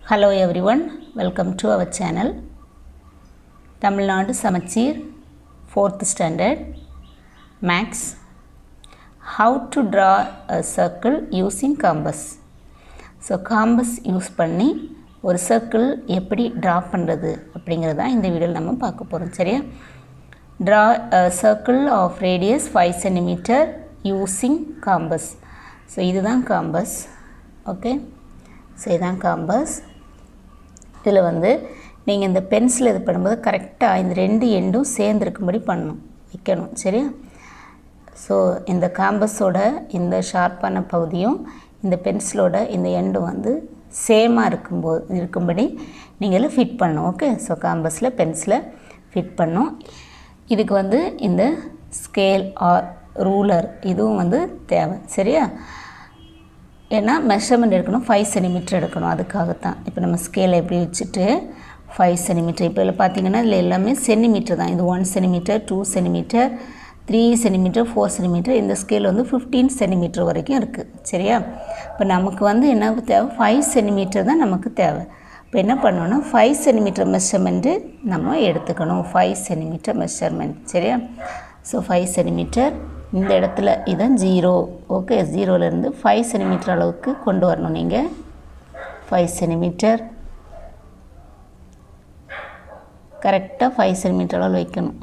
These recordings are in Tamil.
Hello everyone, welcome to our channel. Tamil Nadu Samacheer fourth standard maths how to draw a circle using compass so compass use பண்ணி ஒரு சர்க்கிள் எப்படி ட்ரா பண்ணுறது அப்படிங்கிறது தான் இந்த வீடியோவில் நம்ம பார்க்க போகிறோம் சரியா draw a circle of radius five centimetre using compass so இதுதான் காம்பஸ் ஓகே ஸோ இதுதான் காம்பஸ் இதில் வந்து நீங்கள் இந்த பென்சில் இது பண்ணும்போது கரெக்டாக இந்த ரெண்டு எண்டும் சேர்ந்துருக்கும்படி பண்ணணும் வைக்கணும் சரியா ஸோ இந்த காம்பஸோட இந்த ஷார்ப்பான பகுதியும் இந்த பென்சிலோட இந்த எண்டும் வந்து சேமாக இருக்கும்போது இருக்கும்படி நீங்கள் ஃபிட் பண்ணணும் ஓகே ஸோ காம்பஸில் பென்சிலை ஃபிட் பண்ணும் இதுக்கு வந்து இந்த ஸ்கேல் ஆர் ரூலர் இதுவும் வந்து தேவை சரியா ஏன்னா மெஷர்மெண்ட் எடுக்கணும் ஃபைவ் சென்டிமீட்டர் எடுக்கணும் அதுக்காகத்தான் இப்போ நம்ம ஸ்கேலை எப்படி வச்சுட்டு ஃபைவ் சென்டிமீட்டர் இப்போ இதில் பார்த்தீங்கன்னா இதில் எல்லாமே சென்டிமீட்டர் தான் இது one centimetre two centimetre three centimetre four centimetre இந்த ஸ்கேல் வந்து ஃபிஃப்டீன் சென்டிமீட்டர் வரைக்கும் இருக்குது சரியா இப்போ நமக்கு வந்து என்ன தேவை ஃபைவ் சென்டிமீட்டர் தான் நமக்கு தேவை இப்போ என்ன பண்ணணும்னா ஃபைவ் சென்டிமீட்டர் மெஷர்மெண்ட்டு நம்ம எடுத்துக்கணும் ஃபைவ் சென்டிமீட்டர் மெஷர்மெண்ட் சரியா ஸோ ஃபைவ் சென்டிமீட்டர் இந்த இடத்துல இதான் ஜீரோ ஓகே ஜீரோலேருந்து ஃபைவ் சென்டிமீட்டர் அளவுக்கு கொண்டு வரணும் நீங்கள் ஃபைவ் சென்டிமீட்டர் கரெக்டாக ஃபைவ் சென்டிமீட்டர் அளவு வைக்கணும்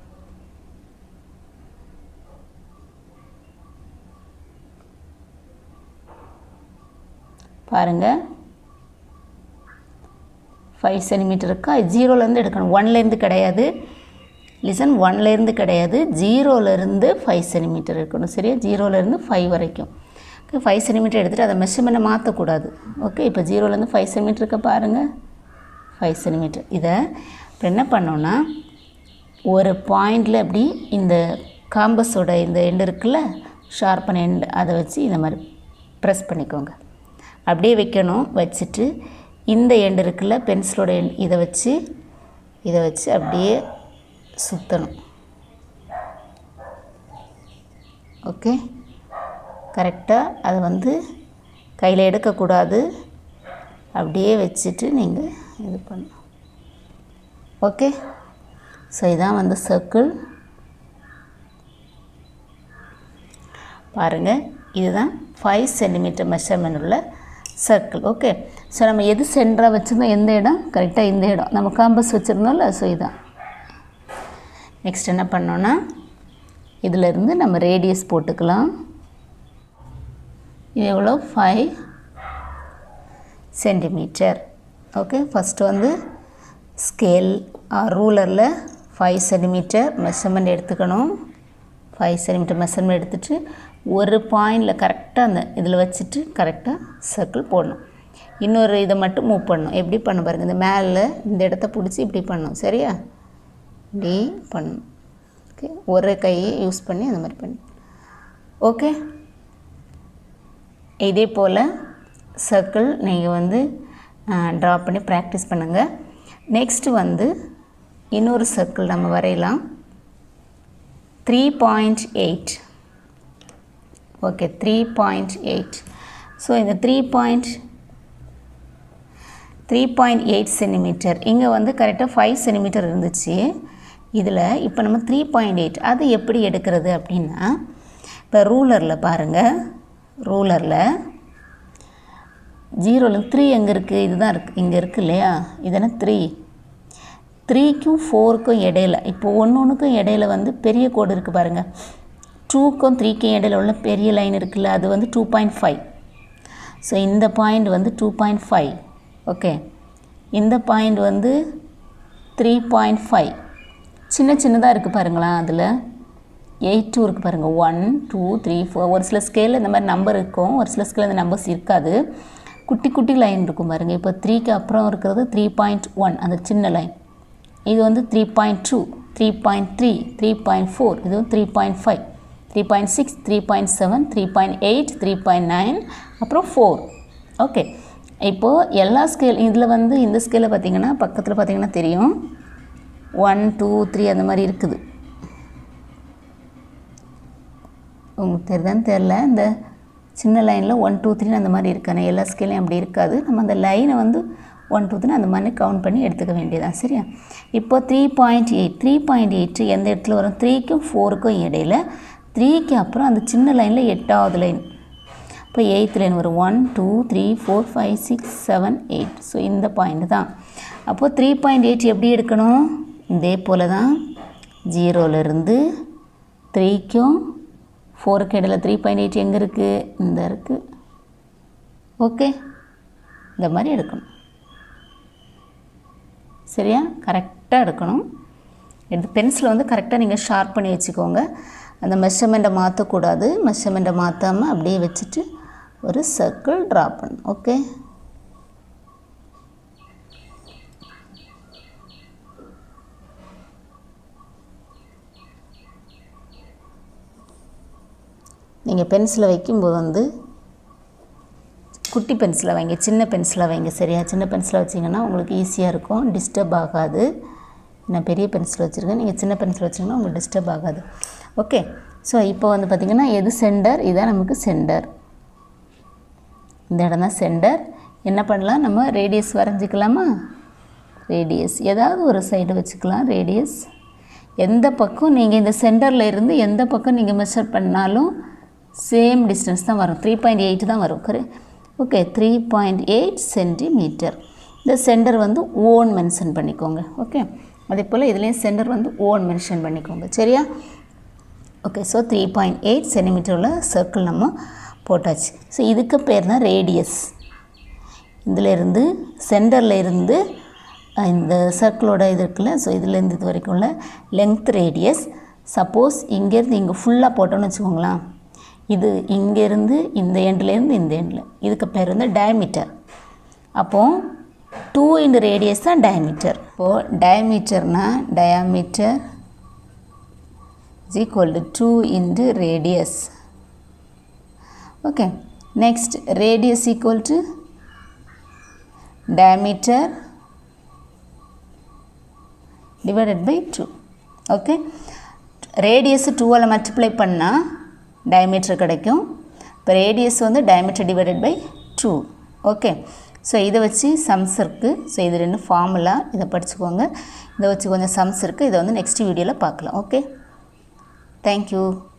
பாருங்கள் ஃபைவ் சென்டிமீட்டர் இருக்கா ஜீரோலேருந்து எடுக்கணும் ஒன்லேருந்து கிடையாது லிசன் ஒன்லேருந்து கிடையாது ஜீரோலேருந்து ஃபைவ் சென்டிமீட்டர் இருக்கணும் சரியா ஜீரோலேருந்து ஃபைவ் வரைக்கும் ஓகே ஃபைவ் சென்டிமீட்டர் எடுத்துகிட்டு அதை மெஷர்மெண்ட்டை மாற்றக்கூடாது ஓகே இப்போ ஜீரோலேருந்து ஃபைவ் சென்டிமீட்டர் இருக்க பாருங்கள் ஃபைவ் சென்டிமீட்டர் இதை இப்போ என்ன பண்ணோன்னா ஒரு பாயிண்டில் அப்படி இந்த காம்பஸோட இந்த எண்டு இருக்குல்ல ஷார்ப்பான எண்டு அதை வச்சு இந்த மாதிரி ப்ரெஸ் பண்ணிக்கோங்க அப்படியே வைக்கணும் வச்சுட்டு இந்த எண்டு இருக்குல்ல பென்சிலோட எண்ட் இதை வச்சு இதை வச்சு அப்படியே சுற்றணும் ஓகே கரெக்டாக அதை வந்து கையில் எடுக்கக்கூடாது அப்படியே வச்சுட்டு நீங்கள் இது பண்ணணும் ஓகே ஸோ இதான் வந்து சர்க்கிள் பாருங்கள் இதுதான் ஃபைவ் சென்டிமீட்டர் மெஷர்மெண்ட் உள்ள சர்க்கிள் ஓகே ஸோ நம்ம எது சென்டராக வச்சுருந்தோம் எந்த இடம் கரெக்டாக இந்த இடம் நம்ம காம்பஸ் வச்சுருந்தோம்ல ஸோ இதான் நெக்ஸ்ட் என்ன பண்ணோன்னா இதிலேருந்து நம்ம ரேடியஸ் போட்டுக்கலாம் இது எவ்வளோ ஃபைவ் சென்டிமீட்டர் ஓகே ஃபஸ்ட்டு வந்து ஸ்கேல் ரூலரில் ஃபைவ் சென்டிமீட்டர் மெஷர்மெண்ட் எடுத்துக்கணும் ஃபைவ் சென்டிமீட்டர் மெஷர்மெண்ட் எடுத்துகிட்டு ஒரு பாயிண்டில் கரெக்டாக அந்த இதில் வச்சுட்டு கரெக்டாக சர்க்கிள் போடணும் இன்னொரு இதை மட்டும் மூவ் பண்ணணும் எப்படி பண்ண பாருங்கள் இந்த மேலே இந்த இடத்த பிடிச்சி இப்படி பண்ணணும் சரியா இப்படி பண்ணணும் ஓகே ஒரு கையை யூஸ் பண்ணி அந்த மாதிரி பண்ணி ஓகே இதே போல் சர்க்கிள் நீங்கள் வந்து ட்ரா பண்ணி ப்ராக்டிஸ் பண்ணுங்கள் நெக்ஸ்ட்டு வந்து இன்னொரு சர்க்கிள் நம்ம வரையலாம் three point eight okay three point eight so இந்த three point three point eight centimetre இங்கே வந்து கரெக்டாக ஃபைவ் சென்டிமீட்டர் இருந்துச்சு இதில் இப்போ நம்ம த்ரீ பாயிண்ட் எயிட் அது எப்படி எடுக்கிறது அப்படின்னா இப்போ ரூலரில் பாருங்கள் ரூலரில் ஜீரோவில் த்ரீ எங்கே இருக்குது இதுதான் இருக்குது இங்கே இருக்குது இல்லையா இதென்ன த்ரீ த்ரீக்கும் ஃபோருக்கும் இடையில இப்போ ஒன்று ஒன்றுக்கும் இடையில வந்து பெரிய கோடு இருக்குது பாருங்கள் டூக்கும் த்ரீக்கும் இடையில உள்ள பெரிய லைன் இருக்குல்ல அது வந்து டூ பாயிண்ட் ஃபைவ் ஸோ இந்த பாயிண்ட் வந்து டூ பாயிண்ட் ஃபைவ் ஓகே இந்த பாயிண்ட் வந்து த்ரீ பாயிண்ட் ஃபைவ் சின்ன சின்னதாக இருக்குது பாருங்களா அதில் எயிட் டூ இருக்குது பாருங்கள் ஒன் டூ த்ரீ ஃபோர் ஒரு சில ஸ்கேலில் இந்த மாதிரி நம்பர் இருக்கும் ஒரு சில ஸ்கேலில் இந்த நம்பர்ஸ் இருக்காது குட்டி குட்டி லைன் இருக்கும் பாருங்கள் இப்போ த்ரீக்கு அப்புறம் இருக்கிறது த்ரீ பாயிண்ட் ஒன் அந்த சின்ன லைன் இது வந்து three point two three point three three point four இது three point five three point six three point seven three point eight three point nine அப்புறம் ஃபோர் ஓகே இப்போது எல்லா ஸ்கேல் இதில் வந்து இந்த ஸ்கேலில் பார்த்தீங்கன்னா பக்கத்தில் பார்த்தீங்கன்னா தெரியும் ஒன் டூ த்ரீ அந்த மாதிரி இருக்குது உங்களுக்கு தெரியுதான்னு தெரில இந்த சின்ன லைனில் ஒன் டூ த்ரீன்னு அந்த மாதிரி இருக்கானே எல்லா ஸ்கேலையும் அப்படி இருக்காது நம்ம அந்த லைனை வந்து ஒன் டூ த்ரீ அந்த மாதிரி கவுண்ட் பண்ணி எடுத்துக்க வேண்டியதான் சரியா இப்போ three point eight three point eight எந்த இடத்துல வரும் த்ரீக்கும் ஃபோருக்கும் இடையில த்ரீக்கு அப்புறம் அந்த சின்ன லைனில் எட்டாவது லைன் இப்போ எயித் லைன் வரும் one two three four five six seven eight so இந்த பாயிண்ட் தான் அப்போது த்ரீ பாயிண்ட் எயிட் எப்படி எடுக்கணும் இதே போல் தான் ஜீரோலேருந்து த்ரீக்கும் ஃபோருக்கு இடையில த்ரீ பாயிண்ட் எயிட் எங்கே இருக்குது இந்த இருக்குது ஓகே இந்த மாதிரி எடுக்கணும் சரியா கரெக்டாக எடுக்கணும் எடுத்து பென்சிலை வந்து கரெக்டாக நீங்கள் ஷார்ப் பண்ணி வச்சுக்கோங்க அந்த மெஷர்மெண்ட்டை மாற்றக்கூடாது மெஷர்மெண்ட்டை மாற்றாமல் அப்படியே வச்சுட்டு ஒரு சர்க்கிள் ட்ரா பண்ணணும் ஓகே நீங்கள் பென்சிலை வைக்கும்போது வந்து குட்டி பென்சிலை வைங்க சின்ன பென்சிலை வைங்க சரியா சின்ன பென்சிலை வச்சிங்கன்னா உங்களுக்கு ஈஸியாக இருக்கும் டிஸ்டர்ப் ஆகாது நான் பெரிய பென்சில் வச்சுருக்கேன் நீங்கள் சின்ன பென்சில் வச்சிங்கன்னா உங்களுக்கு டிஸ்டர்ப் ஆகாது ஓகே ஸோ இப்போ வந்து பார்த்திங்கன்னா எது சென்டர் இதான் நமக்கு சென்டர் இந்த இடம் தான் சென்டர் என்ன பண்ணலாம் நம்ம ரேடியஸ் வரைஞ்சிக்கலாமா ரேடியஸ் ஏதாவது ஒரு சைடு வச்சுக்கலாம் ரேடியஸ் எந்த பக்கம் நீங்கள் இந்த சென்டரில் இருந்து எந்த பக்கம் நீங்கள் மெஷர் பண்ணாலும் சேம் டிஸ்டன்ஸ் தான் வரும் த்ரீ பாயிண்ட் எயிட் தான் வரும் கரு okay three point eight centimetre இந்த சென்டர் வந்து ஓன் மென்ஷன் பண்ணிக்கோங்க ஓகே அதே போல் இதுலேயும் சென்டர் வந்து ஓன் மென்ஷன் பண்ணிக்கோங்க சரியா okay so three point eight centimetre உள்ள சர்க்கிள் நம்ம போட்டாச்சு ஸோ இதுக்கு பேர் தான் ரேடியஸ் இதில் இருந்து சென்டரில் இருந்து இந்த சர்க்கிளோட இது இருக்குல்ல ஸோ இதுலேருந்து இது வரைக்கும் உள்ள லென்த் ரேடியஸ் சப்போஸ் இங்கேருந்து இங்கே ஃபுல்லாக போட்டோன்னு வச்சுக்கோங்களேன் இது இங்கேருந்து இந்த எண்ட்லேருந்து இந்த எண்டில் இதுக்கு பேர் வந்து டயமீட்டர் அப்போது டூ இன்டு ரேடியஸ் தான் டயமீட்டர் இப்போது டயமீட்டர்னால் diameter is equal to 2 into radius okay next radius equal to diameter divided by 2 okay radius 2 ஆல் மல்டிப்ளை பண்ணால் டயமீட்டர் கிடைக்கும் இப்போ ரேடியஸ் வந்து diameter divided by two okay so இதை வச்சு சம்ஸ் இருக்குது ஸோ இது ரெண்டு ஃபார்முலா இதை படிச்சுக்கோங்க இதை வச்சு கொஞ்சம் சம்ஸ் இருக்குது இதை வந்து நெக்ஸ்ட் வீடியோவில் பார்க்கலாம் ஓகே Thank you.